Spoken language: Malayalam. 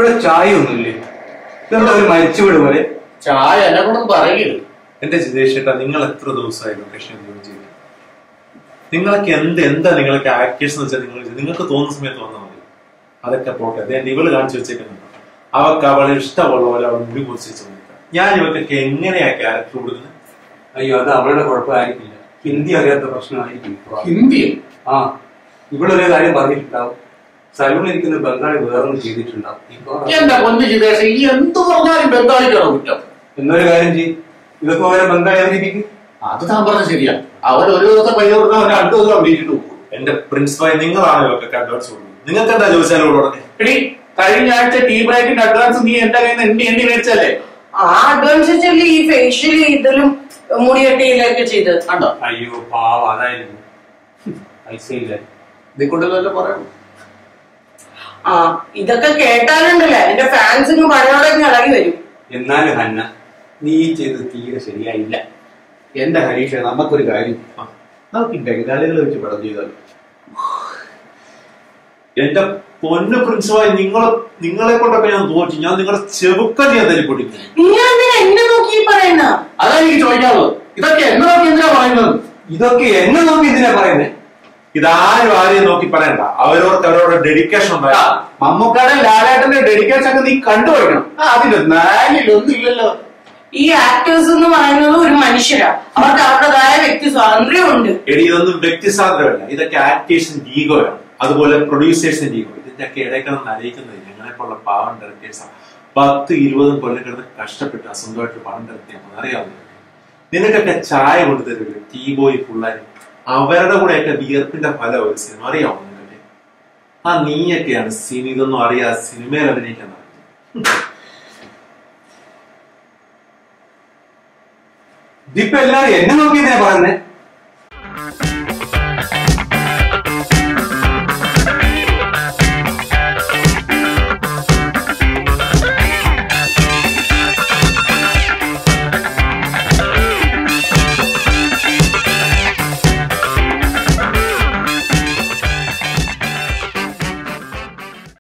ഇവിടെ ചായ ഒന്നുമില്ലേ ഇതെന്താ ഒരു മരിച്ചുവിട് പോലെ ചായ എന്നെ കൊണ്ടൊന്നും പറയരുത് എന്റെ ജിതേഷ് ചേട്ടാ നിങ്ങൾ എത്ര ദിവസമായി ലൊക്കേഷൻ ജോയിൻ ചെയ്തു നിങ്ങൾക്ക് എന്ത് എന്താ നിങ്ങൾക്ക് ആക്ടേഴ്സ് എന്ന് വെച്ചാൽ നിങ്ങൾ നിങ്ങൾക്ക് തോന്നുന്ന സമയത്ത് വന്നാൽ മതി അതൊക്കെ പോട്ടെ അദ്ദേഹം ഇവള് കാണിച്ചു വെച്ചേക്കുന്നുണ്ട് അവക്ക് അവളെ ഇഷ്ടമുള്ള പോലെ അവൾ മുടി കുറിച്ച് വെച്ചു ഞാൻ ഇവക്കൊക്കെ എങ്ങനെയാ ക്യാരക്ടർ കൊടുക്കുന്നത് അയ്യോ അത് അവളുടെ കുഴപ്പമായിരിക്കില്ല ഹിന്ദി അറിയാത്ത പ്രശ്നമായിരിക്കും ഹിന്ദി ആ ഇവളൊരു കാര്യം പറഞ്ഞിട്ടുണ്ടാവും സലൂണിൽ ഇരിക്കുന്ന ബംഗാളി വേറൊന്നും ചെയ്തിട്ടുണ്ടാവും ഇപ്പൊ എന്റെ പൊന്നു ജിതേഷ് ഈ എന്ത് പറഞ്ഞാലും ബംഗാളിക്കാണോ കുറ്റം എന്നൊരു കാര്യം ചെയ്യും ഇതൊക്കെ ഓരോ ബംഗാളി അവതരിപ്പിക്കും അത് താൻ പറഞ്ഞ ശരിയാ അവൻ ഒരു ദിവസം പൈസ കൊടുത്താൽ അവൻ രണ്ടു ദിവസം അഭിനയിച്ചിട്ട് പോകും എന്റെ പ്രിൻസിപ്പായി നിങ്ങളാണ് ഇവക്കൊക്കെ അഡ്വാൻസ് കൊടുക്കുന്നത് നിങ്ങൾക്ക് എന്താ ചോദിച്ചാലും ഉടനെ എടി കഴിഞ്ഞ ആഴ്ച ടീ ബ്രേക്കിന്റെ അഡ്വാൻസ് നീ എന്റെ കയ്യിൽ നിന്ന് എണ്ണി എണ്ണി മേടിച്ചല്ലേ ആ അഡ്വാൻസ് വെച്ചല്ലേ ഈ ഫേഷ്യൽ ഇതിലും മുടികെട്ടിയിലൊക്കെ ചെയ്തത് കണ്ടോ അയ്യോ പാവ അതായിരുന്നു പൈസ ഇല്ല ഇതിൽ കൊണ്ടല്ലോ പറയണം ആ ഇതൊക്കെ കേട്ടാലുണ്ടല്ലേ എന്റെ ഫാൻസ് ഇങ്ങ് പഴയോടെ ഇങ്ങ് ഇറങ്ങി വരും എന്നാലും ഹന്ന നീ ചെയ്തത് തീരെ ശരിയായില്ല എന്റെ ഹരീഷ നമുക്കൊരു കാര്യം ആ, നമുക്ക് ഈ ബംഗാളികളെ വെച്ച് പടം ചെയ്താലോ എന്റെ പൊന്നു പ്രിൻസിപ്പായി നിങ്ങൾ നിങ്ങളെ കൊണ്ടൊക്കെ ഞാൻ തോറ്റു ഞാൻ നിങ്ങളുടെ ചെവുക്ക ഞാൻ തല്ലിപ്പൊട്ടിക്കും നിങ്ങൾ എന്തിനാ എന്നെ നോക്കി ഈ പറയുന്ന അതാ എനിക്ക് ചോദിക്കാനുള്ളത് ഇതൊക്കെ എന്നെ നോക്കി എന്തിനാ പറയുന്നത് ഇതൊക്കെ എന്നെ നോക്കി എന്തിനാ പറയുന്നേ ഇതാരും ആരെയും നോക്കി പറയണ്ട അവരവർക്ക് അവരവരുടെ ഡെഡിക്കേഷൻ ആ, ഉണ്ടായാ മമ്മൂക്കാടൻ ലാലേട്ടന്റെ ഡെഡിക്കേഷൻ ഒക്കെ നീ കണ്ടുപിടിക്കണം ആ, അതിന്റെ നാലിലൊന്നും ഇല്ലല്ലോ ഈ ആക്ടേഴ്സ് എന്ന് പറയുന്നത് ഒരു മനുഷ്യരാ അവർക്ക് അവരുടേതായ വ്യക്തി സ്വാതന്ത്ര്യമുണ്ട് എടി ഇതൊന്നും വ്യക്തിസ്വാതന്ത്ര്യമല്ല ഇതൊക്കെ ആക്ടേഴ്സിന്റെ ഈഗോയാണ് അതുപോലെ പ്രൊഡ്യൂസേഴ്സിന്റെ ഈഗോ ഇതിന്റെ ഒക്കെ ഇടയ്ക്കിടന്ന് അറിയിക്കുന്നത് ഞങ്ങളെ പോലുള്ള പാവം ഡയറക്ടേഴ്സാണ് പത്ത് ഇരുപതും കൊല്ലം കിടന്ന് കഷ്ടപ്പെട്ട് സ്വന്തമായിട്ട് പണം ഡയറക്റ്റ് അറിയാവുന്നത് നിനക്കൊക്കെ ചായ കൊണ്ടു തരുമല്ലോ ടീ ബോയ് പിള്ളേർ അവരുടെ കൂടെയൊക്കെ വിയർപ്പിന്റെ ഫലം ഒരു സിനിമ അറിയാമോ നിനക്കൊക്കെ ആ നീയൊക്കെയാണ് സിനിമ ഇതൊന്നും അറിയാതെ സിനിമയിൽ അഭിനയിക്കാൻ നടക്കുന്നത് ഇതിപ്പോ എല്ലാരും എന്നെ നോക്കി എന്തിനാ പറയുന്നേ